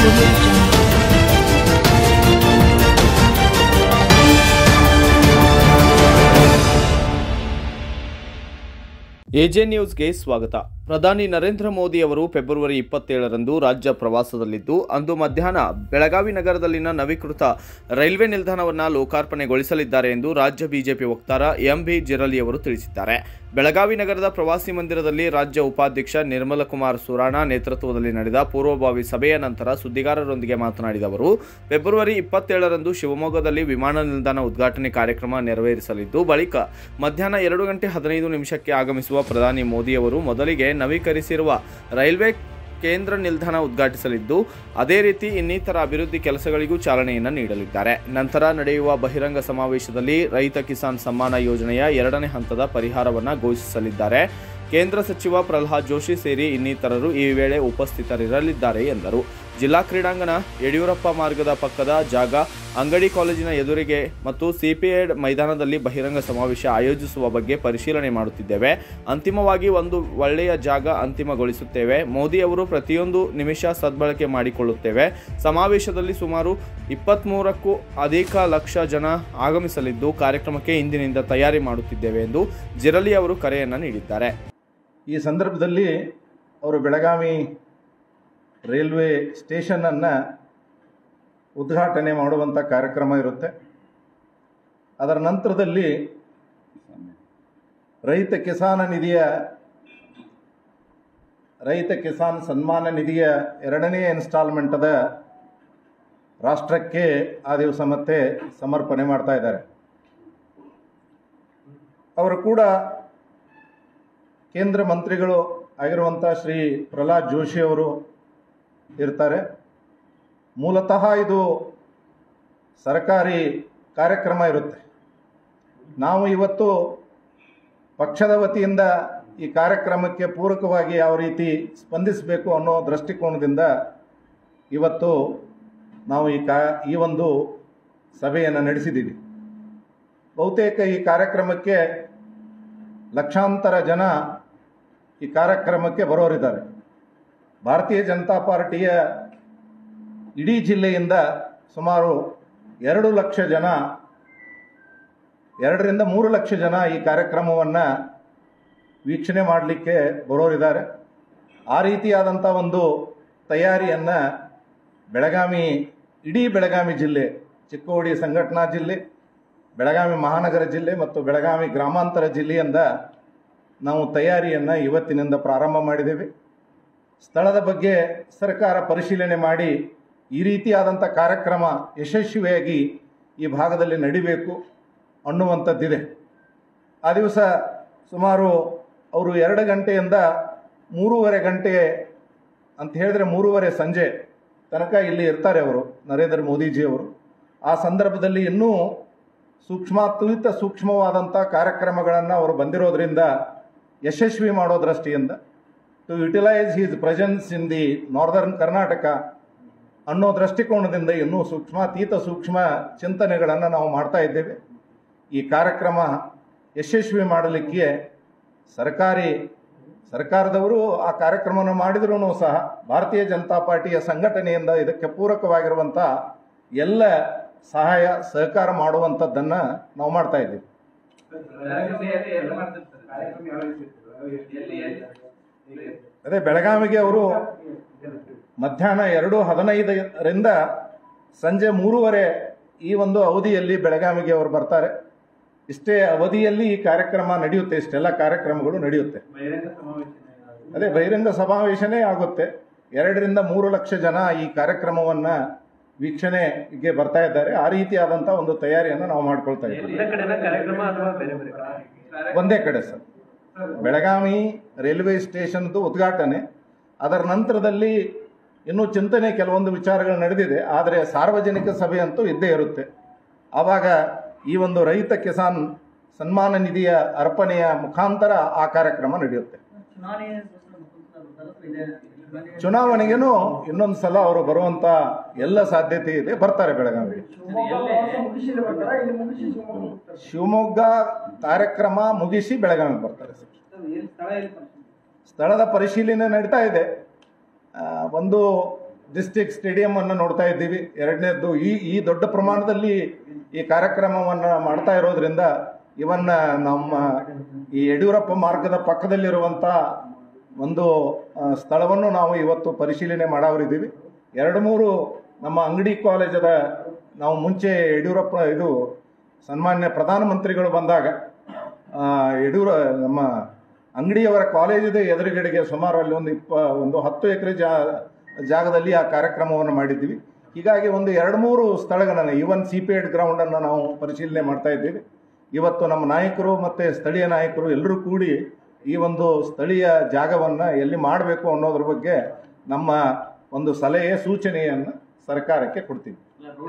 audio jungle. AJ ನ್ಯೂಸ್ಗೆ ಸ್ವಾಗತ ಪ್ರಧಾನಿ ನರೇಂದ್ರ ಮೋದಿ ಅವರು ಫೆಬ್ರವರಿ ಇಪ್ಪತ್ತೇಳರಂದು ರಾಜ್ಯ ಪ್ರವಾಸದಲ್ಲಿದ್ದು ಅಂದು ಮಧ್ಯಾಹ್ನ ಬೆಳಗಾವಿ ನಗರದಲ್ಲಿನ ನವೀಕೃತ ರೈಲ್ವೆ ನಿಲ್ದಾಣವನ್ನು ಲೋಕಾರ್ಪಣೆಗೊಳಿಸಲಿದ್ದಾರೆ ಎಂದು ರಾಜ್ಯ ಬಿಜೆಪಿ ವಕ್ತಾರ ಎಂ ಬಿ ಜಿರಲಿ ಅವರು ತಿಳಿಸಿದ್ದಾರೆ ಬೆಳಗಾವಿ ನಗರದ ಪ್ರವಾಸಿ ಮಂದಿರದಲ್ಲಿ ರಾಜ್ಯ ಉಪಾಧ್ಯಕ್ಷ ನಿರ್ಮಲ ಕುಮಾರ್ ಸುರಾಣ ನೇತೃತ್ವದಲ್ಲಿ ನಡೆದ ಪೂರ್ವಭಾವಿ ಸಭೆಯ ನಂತರ ಸುದ್ದಿಗಾರರೊಂದಿಗೆ ಮಾತನಾಡಿದ ಅವರು ಫೆಬ್ರವರಿ ಇಪ್ಪತ್ತೇಳರಂದು ಶಿವಮೊಗ್ಗದಲ್ಲಿ ವಿಮಾನ ನಿಲ್ದಾಣ ಉದ್ಘಾಟನೆ ಕಾರ್ಯಕ್ರಮ ನೆರವೇರಿಸಲಿದ್ದು ಬಳಿಕ ಮಧ್ಯಾಹ್ನ ಎರಡು ಗಂಟೆ ಹದಿನೈದು ನಿಮಿಷಕ್ಕೆ ಆಗಮಿಸುವ ಪ್ರಧಾನಿ ಮೋದಿಯವರು ಮೊದಲಿಗೆ ನವೀಕರಿಸಿರುವ ರೈಲ್ವೆ ಕೇಂದ್ರ ನಿಲ್ದಾಣ ಉದ್ಘಾಟಿಸಲಿದ್ದು ಅದೇ ರೀತಿ ಇನ್ನಿತರ ಅಭಿವೃದ್ಧಿ ಕೆಲಸಗಳಿಗೂ ಚಾಲನೆಯನ್ನು ನೀಡಲಿದ್ದಾರೆ ನಂತರ ನಡೆಯುವ ಬಹಿರಂಗ ಸಮಾವೇಶದಲ್ಲಿ ರೈತ ಕಿಸಾನ್ ಸಮ್ಮಾನ ಯೋಜನೆಯ ಎರಡನೇ ಹಂತದ ಪರಿಹಾರವನ್ನು ಘೋಷಿಸಲಿದ್ದಾರೆ ಕೇಂದ್ರ ಸಚಿವ ಪ್ರಹ್ಲಾದ್ ಜೋಶಿ ಸೇರಿ ಇನ್ನಿತರರು ಈ ವೇಳೆ ಉಪಸ್ಥಿತರಿರಲಿದ್ದಾರೆ ಎಂದರು ಜಿಲ್ಲಾ ಕ್ರೀಡಾಂಗಣ ಯಡಿಯೂರಪ್ಪ ಮಾರ್ಗದ ಪಕ್ಕದ ಜಾಗ ಅಂಗಡಿ ಕಾಲೇಜಿನ ಎದುರಿಗೆ ಮತ್ತು ಸಿಪಿಎಡ್ ಮೈದಾನದಲ್ಲಿ ಬಹಿರಂಗ ಸಮಾವೇಶ ಆಯೋಜಿಸುವ ಬಗ್ಗೆ ಪರಿಶೀಲನೆ ಮಾಡುತ್ತಿದ್ದೇವೆ ಅಂತಿಮವಾಗಿ ಒಂದು ಒಳ್ಳೆಯ ಜಾಗ ಅಂತಿಮಗೊಳಿಸುತ್ತೇವೆ ಮೋದಿ ಅವರು ಪ್ರತಿಯೊಂದು ನಿಮಿಷ ಸದ್ಬಳಕೆ ಮಾಡಿಕೊಳ್ಳುತ್ತೇವೆ ಸಮಾವೇಶದಲ್ಲಿ ಸುಮಾರು ಇಪ್ಪತ್ತ್ಮೂರಕ್ಕೂ ಅಧಿಕ ಲಕ್ಷ ಜನ ಆಗಮಿಸಲಿದ್ದು ಕಾರ್ಯಕ್ರಮಕ್ಕೆ ಇಂದಿನಿಂದ ತಯಾರಿ ಮಾಡುತ್ತಿದ್ದೇವೆ ಎಂದು ಜಿರಲಿ ಅವರು ಕರೆಯನ್ನು ನೀಡಿದ್ದಾರೆ ಈ ಸಂದರ್ಭದಲ್ಲಿ ಅವರು ಬೆಳಗಾವಿ ರೈಲ್ವೆ ಸ್ಟೇಷನನ್ನು ಉದ್ಘಾಟನೆ ಮಾಡುವಂಥ ಕಾರ್ಯಕ್ರಮ ಇರುತ್ತೆ ಅದರ ನಂತರದಲ್ಲಿ ರೈತ ಕಿಸಾನ ನಿಧಿಯ ರೈತ ಕಿಸಾನ್ ಸನ್ಮಾನ ನಿಧಿಯ ಎರಡನೇ ಇನ್ಸ್ಟಾಲ್ಮೆಂಟದ ರಾಷ್ಟ್ರಕ್ಕೆ ಆ ದಿವಸ ಮತ್ತೆ ಸಮರ್ಪಣೆ ಮಾಡ್ತಾ ಇದ್ದಾರೆ ಅವರು ಕೂಡ ಕೇಂದ್ರ ಮಂತ್ರಿಗಳು ಆಗಿರುವಂಥ ಶ್ರೀ ಪ್ರಹ್ಲಾದ್ ಜೋಶಿ ಅವರು ಇರ್ತಾರೆ ಮೂಲತಃ ಇದು ಸರ್ಕಾರಿ ಕಾರ್ಯಕ್ರಮ ಇರುತ್ತೆ ನಾವು ಇವತ್ತು ಪಕ್ಷದ ವತಿಯಿಂದ ಈ ಕಾರ್ಯಕ್ರಮಕ್ಕೆ ಪೂರಕವಾಗಿ ಯಾವ ರೀತಿ ಸ್ಪಂದಿಸಬೇಕು ಅನ್ನೋ ದೃಷ್ಟಿಕೋನದಿಂದ ಇವತ್ತು ನಾವು ಈ ಕಾ ಈ ಒಂದು ಸಭೆಯನ್ನು ನಡೆಸಿದ್ದೀವಿ ಬಹುತೇಕ ಈ ಕಾರ್ಯಕ್ರಮಕ್ಕೆ ಲಕ್ಷಾಂತರ ಜನ ಈ ಕಾರ್ಯಕ್ರಮಕ್ಕೆ ಬರೋರಿದ್ದಾರೆ ಭಾರತೀಯ ಜನತಾ ಪಾರ್ಟಿಯ ಇಡೀ ಜಿಲ್ಲೆಯಿಂದ ಸುಮಾರು ಎರಡು ಲಕ್ಷ ಜನ ಎರಡರಿಂದ ಮೂರು ಲಕ್ಷ ಜನ ಈ ಕಾರ್ಯಕ್ರಮವನ್ನು ವೀಕ್ಷಣೆ ಮಾಡಲಿಕ್ಕೆ ಬರೋರಿದ್ದಾರೆ ಆ ರೀತಿಯಾದಂಥ ಒಂದು ತಯಾರಿಯನ್ನು ಬೆಳಗಾವಿ ಇಡೀ ಬೆಳಗಾವಿ ಜಿಲ್ಲೆ ಚಿಕ್ಕೋಡಿ ಸಂಘಟನಾ ಜಿಲ್ಲೆ ಬೆಳಗಾವಿ ಮಹಾನಗರ ಜಿಲ್ಲೆ ಮತ್ತು ಬೆಳಗಾವಿ ಗ್ರಾಮಾಂತರ ಜಿಲ್ಲೆಯಿಂದ ನಾವು ತಯಾರಿಯನ್ನು ಇವತ್ತಿನಿಂದ ಪ್ರಾರಂಭ ಮಾಡಿದ್ದೇವೆ ಸ್ಥಳದ ಬಗ್ಗೆ ಸರ್ಕಾರ ಪರಿಶೀಲನೆ ಮಾಡಿ ಈ ರೀತಿಯಾದಂಥ ಕಾರ್ಯಕ್ರಮ ಯಶಸ್ವಿಯಾಗಿ ಈ ಭಾಗದಲ್ಲಿ ನಡಿಬೇಕು ಅನ್ನುವಂಥದ್ದಿದೆ ಆ ದಿವಸ ಸುಮಾರು ಅವರು ಎರಡು ಗಂಟೆಯಿಂದ ಮೂರುವರೆ ಗಂಟೆ ಅಂತ ಹೇಳಿದ್ರೆ ಮೂರುವರೆ ಸಂಜೆ ತನಕ ಇಲ್ಲಿ ಇರ್ತಾರೆ ಅವರು ನರೇಂದ್ರ ಮೋದಿಜಿಯವರು ಆ ಸಂದರ್ಭದಲ್ಲಿ ಇನ್ನೂ ಸೂಕ್ಷ್ಮಾತ್ವಿತ ಸೂಕ್ಷ್ಮವಾದಂಥ ಕಾರ್ಯಕ್ರಮಗಳನ್ನು ಅವರು ಬಂದಿರೋದ್ರಿಂದ ಯಶಸ್ವಿ ಮಾಡೋ ದೃಷ್ಟಿಯಿಂದ to utilise his presence in the northern Karnataka ಅನ್ನೋ ದೃಷ್ಟಿಕೋನದಿಂದ ಇನ್ನೂ ಸೂಕ್ಷ್ಮಾತೀತ ಸೂಕ್ಷ್ಮ ಚಿಂತನೆಗಳನ್ನು ನಾವು ಮಾಡ್ತಾ ಇದ್ದೇವೆ ಈ ಕಾರ್ಯಕ್ರಮ ಯಶಸ್ವಿ ಮಾಡಲಿಕ್ಕೆ ಸರ್ಕಾರಿ ಸರ್ಕಾರದವರು ಆ ಕಾರ್ಯಕ್ರಮವನ್ನು ಮಾಡಿದ್ರೂ ಸಹ ಭಾರತೀಯ ಜನತಾ ಪಾರ್ಟಿಯ ಸಂಘಟನೆಯಿಂದ ಇದಕ್ಕೆ ಪೂರಕವಾಗಿರುವಂಥ ಎಲ್ಲ ಸಹಾಯ ಸಹಕಾರ ಮಾಡುವಂಥದ್ದನ್ನು ನಾವು ಮಾಡ್ತಾ ಇದ್ದೀವಿ ಅದೇ ಬೆಳಗಾವಿಗೆ ಅವರು ಮಧ್ಯಾಹ್ನ ಎರಡು ಹದಿನೈದರಿಂದ ಸಂಜೆ ಮೂರುವರೆ ಈ ಒಂದು ಅವಧಿಯಲ್ಲಿ ಬೆಳಗಾವಿಗೆ ಅವರು ಬರ್ತಾರೆ ಇಷ್ಟೇ ಅವಧಿಯಲ್ಲಿ ಈ ಕಾರ್ಯಕ್ರಮ ನಡೆಯುತ್ತೆ ಇಷ್ಟೆಲ್ಲ ಕಾರ್ಯಕ್ರಮಗಳು ನಡೆಯುತ್ತೆ ಅದೇ ಬಹಿರಂಗ ಸಮಾವೇಶನೇ ಆಗುತ್ತೆ ಎರಡರಿಂದ ಮೂರು ಲಕ್ಷ ಜನ ಈ ಕಾರ್ಯಕ್ರಮವನ್ನು ವೀಕ್ಷಣೆಗೆ ಬರ್ತಾ ಇದ್ದಾರೆ ಆ ರೀತಿಯಾದಂಥ ಒಂದು ತಯಾರಿಯನ್ನು ನಾವು ಮಾಡ್ಕೊಳ್ತಾ ಇದ್ದೀವಿ ಒಂದೇ ಕಡೆನ ಕಾರ್ಯಕ್ರಮ ಅಥವಾ ಬೇರೆ ಬೇರೆ ಕಾರ್ಯಕ್ರಮ? ಒಂದೇ ಕಡೆ ಸರ್ ಬೆಳಗಾವಿ ರೈಲ್ವೆ ಸ್ಟೇಷನ್ದು ಉದ್ಘಾಟನೆ ಅದರ ನಂತರದಲ್ಲಿ ಇನ್ನೂ ಚಿಂತನೆ ಕೆಲವೊಂದು ವಿಚಾರಗಳು ನಡೆದಿದೆ ಆದರೆ ಸಾರ್ವಜನಿಕ ಸಭೆ ಅಂತೂ ಇದ್ದೇ ಇರುತ್ತೆ ಆವಾಗ ಈ ಒಂದು ರೈತ ಕಿಸಾನ್ ಸನ್ಮಾನ ನಿಧಿಯ ಅರ್ಪಣೆಯ ಮುಖಾಂತರ ಆ ಕಾರ್ಯಕ್ರಮ ನಡೆಯುತ್ತೆ ಚುನಾವಣೆಗೇನು ಇನ್ನೊಂದು ಸಲ ಅವರು ಬರುವಂತ ಎಲ್ಲ ಸಾಧ್ಯತೆ ಇದೆ ಬರ್ತಾರೆ ಬೆಳಗಾವಿಗೆ ಶಿವಮೊಗ್ಗ ಕಾರ್ಯಕ್ರಮ ಮುಗಿಸಿ ಬೆಳಗಾವಿಗೆ ಬರ್ತಾರೆ ಸರ್ ಸ್ಥಳದ ಪರಿಶೀಲನೆ ನಡೀತಾ ಇದೆ ಆ, ಒಂದು ಡಿಸ್ಟಿಕ್ ಸ್ಟೇಡಿಯಂ ಅನ್ನು ನೋಡ್ತಾ ಇದ್ದೀವಿ ಎರಡನೇದ್ದು ಈ ಈ ದೊಡ್ಡ ಪ್ರಮಾಣದಲ್ಲಿ ಈ ಕಾರ್ಯಕ್ರಮವನ್ನು ಮಾಡ್ತಾ ಇರೋದ್ರಿಂದ ಇವನ್ನ ನಮ್ಮ ಈ ಯಡಿಯೂರಪ್ಪ ಮಾರ್ಗದ ಪಕ್ಕದಲ್ಲಿರುವಂಥ ಒಂದು ಆ, ಸ್ಥಳವನ್ನು ನಾವು ಇವತ್ತು ಪರಿಶೀಲನೆ ಮಾಡವರಿದ್ದೀವಿ ಎರಡು ಮೂರು ನಮ್ಮ ಅಂಗಡಿ ಕಾಲೇಜದ ನಾವು ಮುಂಚೆ ಯಡಿಯೂರಪ್ಪ ಇದು ಸನ್ಮಾನ್ಯ ಪ್ರಧಾನಮಂತ್ರಿಗಳು ಬಂದಾಗ ಆ, ಯಡಿಯೂರ ನಮ್ಮ ಅಂಗಡಿಯವರ ಕಾಲೇಜಿದ ಎದುರುಗಡೆಗೆ ಸುಮಾರು ಅಲ್ಲಿ ಒಂದು ಇಪ್ಪ ಒಂದು ಹತ್ತು ಎಕರೆ ಜಾ ಜಾಗದಲ್ಲಿ ಆ ಕಾರ್ಯಕ್ರಮವನ್ನು ಮಾಡಿದ್ದೀವಿ ಹೀಗಾಗಿ ಒಂದು ಎರಡು ಮೂರು ಸ್ಥಳಗಳನ್ನು ಇವನ್ ಸಿ ಪಿ ಎಡ್ ಗ್ರೌಂಡನ್ನು ನಾವು ಪರಿಶೀಲನೆ ಮಾಡ್ತಾ ಇದ್ದೀವಿ ಇವತ್ತು ನಮ್ಮ ನಾಯಕರು ಮತ್ತು ಸ್ಥಳೀಯ ನಾಯಕರು ಎಲ್ಲರೂ ಕೂಡಿ ಈ ಒಂದು ಸ್ಥಳೀಯ ಜಾಗವನ್ನು ಎಲ್ಲಿ ಮಾಡಬೇಕು ಅನ್ನೋದ್ರ ಬಗ್ಗೆ ನಮ್ಮ ಒಂದು ಸಲಹೆ ಸೂಚನೆಯನ್ನು ಸರ್ಕಾರಕ್ಕೆ ಕೊಡ್ತೀವಿ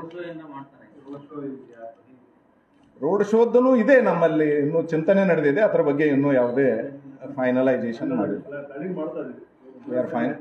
ರೋಡ್ ಶೋದನು ಇದೆ ನಮ್ಮಲ್ಲಿ ಇನ್ನೂ ಚಿಂತನೆ ನಡೆದಿದೆ ಅದರ ಬಗ್ಗೆ ಇನ್ನೂ ಯಾವುದೇ ಫೈನಲೈಸೇಷನ್ ಮಾಡಿಲ್ಲ We are fine.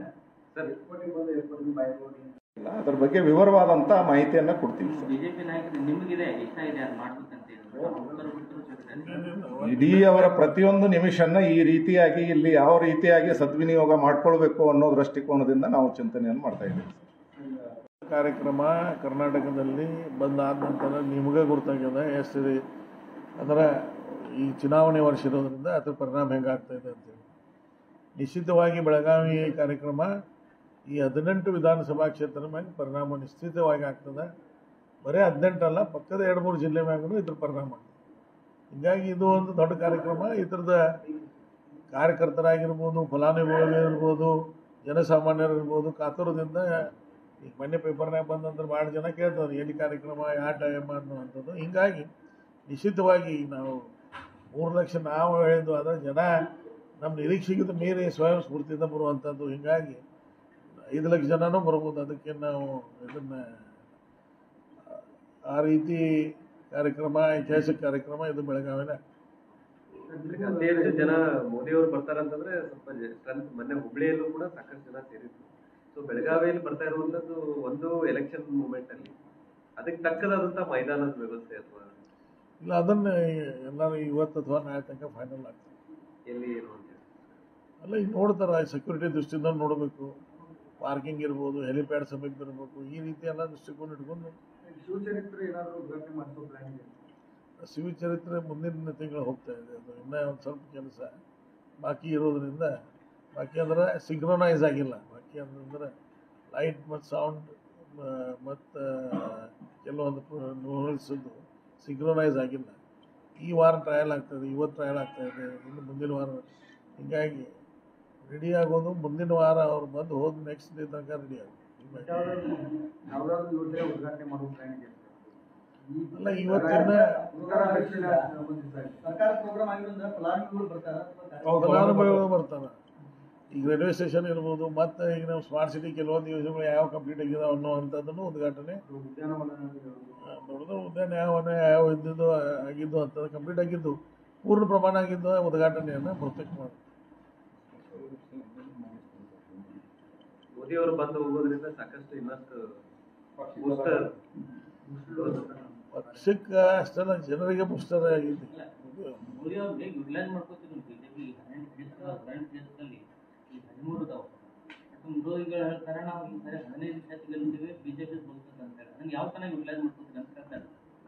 ಇಲ್ಲ, ಅದ್ರ ಬಗ್ಗೆ ವಿವರವಾದಂಥ ಮಾಹಿತಿಯನ್ನು ಕೊಡ್ತೀವಿ ಸರ್. ಬಿಜೆಪಿ ನಾಯಕರು ನಿಮಗಿದೆ ಇಷ್ಟ ಇದೆ ಅದು ಮಾಡ್ಬೇಕಂತ ಹೇಳಿದ್ರು ಒಬ್ಬರು ಬಿಟ್ಟರು ಜೊತೆ ಇಡೀ ಅವರ ಪ್ರತಿಯೊಂದು ನಿಮಿಷನ್ನ ಈ ರೀತಿಯಾಗಿ ಇಲ್ಲಿ ಯಾವ ರೀತಿಯಾಗಿ ಸದ್ವಿನಿಯೋಗ ಮಾಡ್ಕೊಳ್ಬೇಕು ಅನ್ನೋ ದೃಷ್ಟಿಕೋನದಿಂದ ನಾವು ಚಿಂತನೆಯನ್ನು ಮಾಡ್ತಾ ಇದ್ದೀವಿ ಕಾರ್ಯಕ್ರಮ ಕರ್ನಾಟಕದಲ್ಲಿ ಬಂದಾದ ನಂತರ ನಿಮಗೆ ಗೊತ್ತಾಗ್ಯದ ಎಷ್ಟು ಅಂದ್ರೆ ಈ ಚುನಾವಣೆ ವರ್ಷ ಇರೋದ್ರಿಂದ ಅದ್ರ ಪರಿಣಾಮ ಹೆಂಗಾಗ್ತಾ ಇದೆ ಅಂತೇಳಿ ನಿಶ್ಚಿತವಾಗಿ ಬೆಳಗಾವಿ ಕಾರ್ಯಕ್ರಮ ಈ ಹದಿನೆಂಟು ವಿಧಾನಸಭಾ ಕ್ಷೇತ್ರದ ಮ್ಯಾಗ ಪರಿಣಾಮ ನಿಶ್ಚಿತವಾಗಿ ಆಗ್ತದೆ ಬರೀ ಹದಿನೆಂಟಲ್ಲ ಪಕ್ಕದ ಎರಡು ಮೂರು ಜಿಲ್ಲೆ ಮ್ಯಾಗೂ ಇದ್ರ ಪರಿಣಾಮ ಆಗ್ತದೆ ಹೀಗಾಗಿ ಇದು ಒಂದು ದೊಡ್ಡ ಕಾರ್ಯಕ್ರಮ ಇದ್ರದ ಕಾರ್ಯಕರ್ತರಾಗಿರ್ಬೋದು ಫಲಾನುಭವಿಗಳಿರ್ಬೋದು ಜನಸಾಮಾನ್ಯರಿರ್ಬೋದು ಕಾತುರದಿಂದ ಈಗ ಮೊನ್ನೆ ಪೇಪರ್ನಾಗ ಬಂದಂದ್ರೆ ಭಾಳ ಜನ ಕೇಳ್ತಾರೆ ಎಲ್ಲಿ ಕಾರ್ಯಕ್ರಮ ಯಾವ ಟೈಮ್ ಅನ್ನುವಂಥದ್ದು ಹಿಂಗಾಗಿ ನಿಶ್ಚಿತವಾಗಿ ನಾವು ಮೂರು ಲಕ್ಷ ನಾವು ಹೇಳಿದ್ದು ಆದರೆ ಜನ ನಮ್ಮ ನಿರೀಕ್ಷೆಗಿಂತ ಮೀರಿ ಸ್ವಯಂ ಸ್ಫೂರ್ತಿಯಿಂದ ಬರುವಂಥದ್ದು ಹಿಂಗಾಗಿ ಐದು ಲಕ್ಷ ಜನನೂ ಬರ್ಬೋದು ಅದಕ್ಕೆ ನಾವು ಇದನ್ನು ಆ ರೀತಿ ಕಾರ್ಯಕ್ರಮ ಐತಿಹಾಸಿಕ ಕಾರ್ಯಕ್ರಮ ಇದು ಬೆಳಗಾವಿನ ಅತಿ ಹೆಚ್ಚು ಜನ ಮೋದಿ ಅವರು ಬರ್ತಾರಂತಂದ್ರೆ ಸ್ವಲ್ಪ ಸ್ಟ್ರೆಂತ್ ಮೊನ್ನೆ ಹುಬ್ಳಿಯಲ್ಲೂ ಕೂಡ ಸಾಕಷ್ಟು ಜನ ಸೇರಿದ್ರು ಸೊ ಬೆಳಗಾವಿಯಲ್ಲಿ ಬರ್ತಾ ಇರುವಂತದ್ದು ಒಂದು ಎಲೆಕ್ಷನ್ ಮೂಮೆಂಟ್ ಅಲ್ಲಿ ಅದಕ್ಕೆ ತಕ್ಕದಾದಂತ ಮೈದಾನದ ವ್ಯವಸ್ಥೆ ಅಥವಾ ಇಲ್ಲ ಅದನ್ನು ಎಲ್ಲರೂ ಇವತ್ತು ಅಥವಾ ನಾಳೆ ತನಕ ಫೈನಲ್ ಆಗ್ತದೆ ಎಲ್ಲಿ ಏನು ಅಂತ ಹೇಳಿ. ಅಲ್ಲ ಈಗ ನೋಡ್ತಾರೆ ಸೆಕ್ಯೂರಿಟಿ ದೃಷ್ಟಿಯಿಂದ ನೋಡಬೇಕು ಪಾರ್ಕಿಂಗ್ ಇರ್ಬೋದು ಹೆಲಿಪ್ಯಾಡ್ ಸಮೀಪ ಇರಬೇಕು ಈ ರೀತಿ ಎಲ್ಲ ದೃಷ್ಟಿಕೋನ ಇಟ್ಕೊಂಡು ಶಿವಚರಿತ್ರೆ ಮುಂದಿನ ತಿಂಗಳು ಹೋಗ್ತಾ ಇದೆ ಅದು ಇನ್ನೂ ಒಂದು ಸ್ವಲ್ಪ ಕೆಲಸ ಬಾಕಿ ಇರೋದ್ರಿಂದ ಬಾಕಿ ಅಂದ್ರೆ ಸಿಂಕ್ರೊನೈಸ್ ಆಗಿಲ್ಲ ಬಾಕಿ ಅಂದ್ರೆ ಲೈಟ್ ಮತ್ತು ಸೌಂಡ್ ಮತ್ತು ಕೆಲವೊಂದು ನೋಲ್ಸದ್ದು ಸಿಂಕ್ರೊನೈಸ್ ಆಗಿಲ್ಲ ಈ ವಾರ ಟ್ರಯಲ್ ಆಗ್ತದೆ ಇವತ್ತು ಟ್ರಯಲ್ ಆಗ್ತಾ ಇದೆ ಇನ್ನು ಮುಂದಿನ ವಾರ ಹೀಗಾಗಿ ರೆಡಿ ಆಗೋದು ಮುಂದಿನ ವಾರ ಅವ್ರು ಬಂದು ಹೋದ ನೆಕ್ಸ್ಟ್ ಡೇ ತನಕ ರೆಡಿ ಆಗೋದು ಅಲ್ಲ ಇವತ್ತಿನ ಸರ್ಕಾರ ಪ್ರೋಗ್ರಾಮ್ ಆಗಿರೋದ್ರಿಂದ ಫಲಾನುಭವಿಗಳು ಬರ್ತಾರ ಫಲಾನುಭವಿಗಳು ಬರ್ತಾರೆ ಈಗ ರೈಲ್ವೆ ಸ್ಟೇಷನ್ ಇರ್ಬೋದು ಮತ್ತು ಈಗ ನಾವು ಸ್ಮಾರ್ಟ್ ಸಿಟಿ ಕೆಲವೊಂದು ಯೋಜನೆಗಳು ಯಾವ ಕಂಪ್ಲೀಟ್ ಆಗಿದಾವೆ ಅನ್ನೋವಂಥದ್ದನ್ನು ಉದ್ಘಾಟನೆ ಆ, ದೊಡ್ಡದು ಉದ್ಯಾನ ಯಾವನ ಯಾವ ಇದ್ದಿದ್ದು ಆಗಿದ್ದು ಅಂತ ಕಂಪ್ಲೀಟ್ ಆಗಿದ್ದು ಪೂರ್ಣ ಪ್ರಮಾಣ ಆಗಿದ್ದು ಉದ್ಘಾಟನೆಯನ್ನು ಬಹುತೇಕ ಮಾಡಿ ಮೋದಿ ಅವರು ಬಂದು ಹೋಗೋದ್ರಿಂದ ಸಾಕಷ್ಟು ಇನ್ನಷ್ಟು ಬೂಸ್ಟರ್ ಪಕ್ಷಕ್ಕೆ ಅಷ್ಟೆಲ್ಲ ಜನರಿಗೆ ಪುಸ್ತಕ ಆಗಿದೆ ಮೋದಿ ಅವ್ರು ಬೇಗ ಯುಟಿಲೈಸ್ ಮಾಡ್ಕೋತಿದ್ರು ಬಿಜೆಪಿ ಹದಿನೆಂಟು ಕ್ಷೇತ್ರ ಹದಿನೆಂಟು ಕ್ಷೇತ್ರದಲ್ಲಿ ಈಗ ಹದಿಮೂರು ಇದಾವೆ ಮತ್ತು ವಿರೋಧಿಗಳು ಹೇಳ್ತಾರೆ ನಾವು ಈ ಸರಿ ಹದಿನೈದು ಕ್ಷೇತ್ರ ಗೆಲ್ತೀವಿ ಬಿಜೆಪಿ ಸೋಲ್ತದೆ ಅಂತ ಹೇಳಿ ಅದನ್ನ ಯಾವ ಚೆನ್ನಾಗಿ ಯುಟಿಲೈಸ್ ಮಾಡ್ಕೋತೀರಿ ಅಂತ ಕೇಳ್ತಾರೆ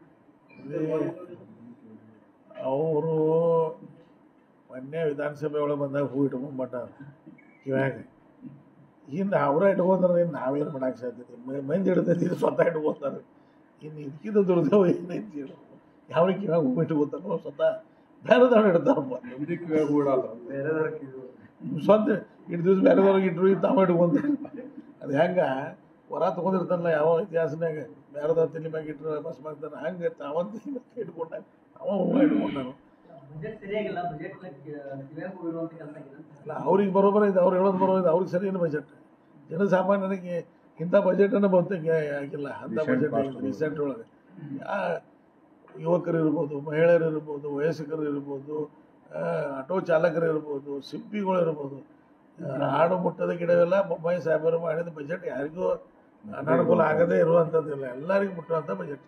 ಅವರು ಮೊನ್ನೆ ವಿಧಾನಸಭೆ ಒಳಗೆ ಬಂದಾಗ ಹೂ ಇಟ್ಕೊಂಡ್ಬಟ್ಟ ಕಿವ್ಯಾಗ ಇನ್ನು ಅವರ ಇಟ್ಕೊಂಡ್ರೆ ಇನ್ನು ನಾವೇನು ಮಾಡಕ್ಕೆ ಸಾಧ್ಯತೆ ಮ- ಮಂದಿ ಹಿಡ್ತೈತಿ ಇದು ಸ್ವತಃ ಇಟ್ಕೊತಾರೆ ಇನ್ನು ಇದಕ್ಕಿಂತ ದುರ್ದೈವ ಏನೈತಿ ಹೇಳು ಯಾವ ಕಿವ್ಯಾಗ ಹೂ ಇಟ್ಕೊತಾರೋ ಸ್ವತಃ ಬೇರೆದವ್ರು ಇಡ್ತಾರಪ್ಪ ಬೇರೆದವ್ರ ಸ್ವಂತ ಇಟ್ಟು ದಿವ್ಸ ಬೇರೆದವ್ರಿಗೆ ಇಟ್ರು ಇದು ತಾವು ಇಟ್ಕೊಂತಾರೆ ಅದು ಹೆಂಗೆ ಹೊರ ತೊಗೊಂಡಿರ್ತಾನಲ್ಲ ಯಾವ ಇತಿಹಾಸನಾಗ ಬೇರೆದವ್ರ ತಲೆ ಮ್ಯಾಗ ಇಟ್ರು ಬಸ್ ಮಾಡ್ತಾನೆ ಹಂಗೆ ತಾವಂತ ತಲೆ ಮ್ಯಾಗ ಇಟ್ಕೊಂಡಾಗ ಅವ ಹೂವ ಇಟ್ಕೊಂಡಾನು ಬಜೆಟ್ ಸರಿಯಾಗಿಲ್ಲ ಬಜೆಟ್ ಕಿವ್ಯಾಗ ಹೋಗಿರುವಂತ ಕೆಲಸ ಆಗಿದೆ ಅಲ್ಲ ಅವ್ರಿಗೆ ಬರೋಬರ ಇದೆ ಅವ್ರು ಹೇಳೋದು ಬರೋದು ಅವ್ರಿಗೆ ಸರಿ ಏನು ಬಜೆಟ್ ಜನಸಾಮಾನ್ಯರಿಗೆ ಇಂಥ ಬಜೆಟನ್ನು ಬಹುತೇಕ ಆಗಿಲ್ಲ ಅಂಥ ಬಜೆಟ್ ರೀಸೆಂಟ್ ಒಳಗೆ ಆ ಯುವಕರು ಇರ್ಬೋದು ಮಹಿಳೆಯರು ಇರ್ಬೋದು ವಯಸ್ಕರು ಇರ್ಬೋದು ಆ, ಆಟೋ ಚಾಲಕರು ಇರ್ಬೋದು ಸಿಂಪಿಗಳು ಇರ್ಬೋದು ಆ, ಆಡು ಮುಟ್ಟದ ಗಿಡವೆಲ್ಲ ಬೊಮ್ಮಾಯಿ ಸಾಹೇಬರು ಮಾಡಿದ ಬಜೆಟ್ ಯಾರಿಗೂ ಅನಾನುಕೂಲ ಆಗದೇ ಇರುವಂಥದ್ದಿಲ್ಲ ಎಲ್ಲರಿಗೂ ಮುಟ್ಟುವಂಥ ಬಜೆಟ್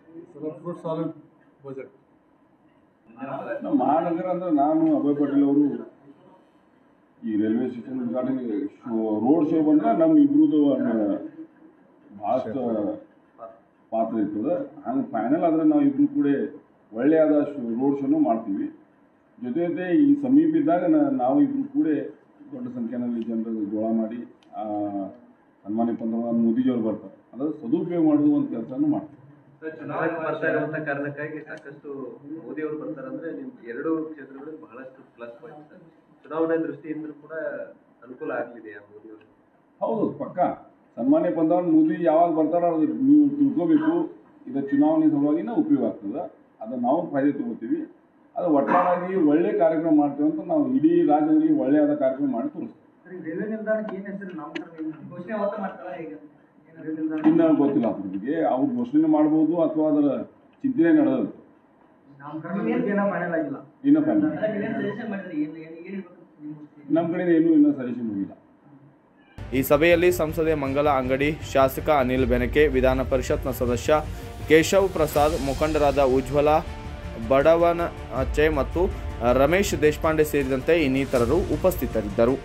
ನಮ್ಮ ಮಹಾನಗರ ಅಂದ್ರೆ ನಾನು ಅಭಯ್ ಪಟೇಲ್ ಅವರು ಈ ರೈಲ್ವೆ ಸ್ಟೇಷನ್ ಉದ್ಘಾಟನೆ ಶೋ ರೋಡ್ ಶೋ ಬಂದ್ರೆ ನಮ್ಮ ಇಬ್ರದ್ದು ಭಾಳಷ್ಟು ಪಾತ್ರ ಇರ್ತದೆ ಹಂಗೆ ಫೈನಲ್ ಆದರೆ ನಾವು ಇಬ್ರು ಕೂಡ ಒಳ್ಳೆಯಾದ ರೋಡ್ ಶೋನು ಮಾಡ್ತೀವಿ ಜೊತೆ ಜೊತೆ ಈ ಸಮೀಪ ಇದ್ದಾಗ ನ- ನಾವು ಇಬ್ರು ಕೂಡ ದೊಡ್ಡ ಸಂಖ್ಯೆಯಲ್ಲಿ ಜನರು ಗೋಳ ಮಾಡಿ ಆ, ಸನ್ಮಾನ್ಯ ಪಂತಪ್ರಧಾನ ಮೋದಿಜಿಯವರು ಬರ್ತಾರೆ ಅದರ ಸದುಪಯೋಗ ಮಾಡೋದು ಒಂದು ಕೆಲಸನೂ ಮಾಡ್ತೀವಿ ಚುನಾವಣೆ ಬರ್ತಾ ಇರುವಂತ ಕಾರಣಕ್ಕಾಗಿ ಸಾಕಷ್ಟು ಮೋದಿ ಅವರು ಬರ್ತಾರಂದ್ರೆ ನಿಮ್ ಎರಡು ಕ್ಷೇತ್ರಗಳು ಬಹಳಷ್ಟು ಪ್ಲಸ್ ಪಾಯಿಂಟ್ ಚುನಾವಣೆ ದೃಷ್ಟಿಯಿಂದ ಕೂಡ ಅನುಕೂಲ ಆಗ್ಲಿದೆಯಾ ಮೋದಿ ಅವರು ಹೌದು ಪಕ್ಕ ಸನ್ಮಾನ್ಯ ಪಂತಪ್ರಧಾನ ಮೋದಿ ಯಾವಾಗ ಬರ್ತಾರೋ ಅದು ನೀವು ತಿಳ್ಕೋಬೇಕು ಇದು ಚುನಾವಣೆ ಸಲುವಾಗಿನ ಉಪಯೋಗ ಆಗ್ತದೆ ಅದನ್ನ ನಾವು ಫಾಯ್ದೆ ತಗೋತೀವಿ ಅದು ಒಟ್ಟಾರಾಗಿ ಒಳ್ಳೆ ಕಾರ್ಯಕ್ರಮ ಮಾಡ್ತೀವಿ ಅಂತ ನಾವು ಇಡೀ ರಾಜ್ಯದಲ್ಲಿ ಒಳ್ಳೆಯಾದ ಕಾರ್ಯಕ್ರಮ ಮಾಡಿ ತೋರಿಸ್ತೀವಿ ಸರಿ ರೈಲ್ವೆ ನಿಲ್ದಾಣಕ್ಕೆ ಏನ್ ಹೆಸರು ನಾಮಕರಣ ಘೋಷಣೆ ಅವತ್ತ ಮಾಡ್ತಾರ ಈಗ ಏನು ರೈಲ್ವೆ ನಿಲ್ದಾಣ ಇನ್ನು ಗೊತ್ತಿಲ್ಲ ಅದ್ರ ಬಗ್ಗೆ ಅವ್ರು ಘೋಷಣೆ ಮಾಡ್ಬೋದು ಅಥವಾ ಅದರ ಚಿಂತನೆ ನಡೆದ ನಾಮಕರಣ ಬಗ್ಗೆ ಏನೋ ಫೈನಲ್ ಆಗಿಲ್ಲ ಇನ್ನೂ ಫೈನಲ್ ನೀವೇನ್ ಸಜೆಷನ್ ಮಾಡಿದ್ರಿ ಏನು ಏನು ಏನಿರ್ಬೇಕು ನಿಮ್ಮ ನಮ್ಮ ಕಡೆಯಿಂದ ಏನೂ ಇನ್ನೂ ಸಜೆಷನ್ ಹೋಗಿಲ್ಲ ಈ ಸಭೆಯಲ್ಲಿ ಸಂಸದೆ ಮಂಗಲ ಅಂಗಡಿ ಶಾಸಕ ಅನಿಲ್ ಬೆನಕೆ ವಿಧಾನ ಪರಿಷತ್ನ ಸದಸ್ಯ ಕೇಶವ್ ಪ್ರಸಾದ್ ಮುಖಂಡರಾದ ಉಜ್ವಲ ಬಡವನ ಅಚ್ಚೆ ಮತ್ತು ರಮೇಶ್ ದೇಶಪಾಂಡೆ ಸೇರಿದಂತೆ ಇನ್ನಿತರರು ಉಪಸ್ಥಿತರಿದ್ದರು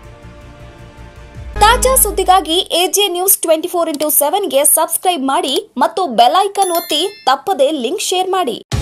ತಾಜಾ ಸುದ್ದಿಗಾಗಿ AJ news twenty four into ಸೆವೆನ್ಗೆ ಸಬ್ಸ್ಕ್ರೈಬ್ ಮಾಡಿ ಮತ್ತು ಬೆಲ್ ಐಕನ್ ಒತ್ತಿ ತಪ್ಪದೇ ಲಿಂಕ್ ಶೇರ್ ಮಾಡಿ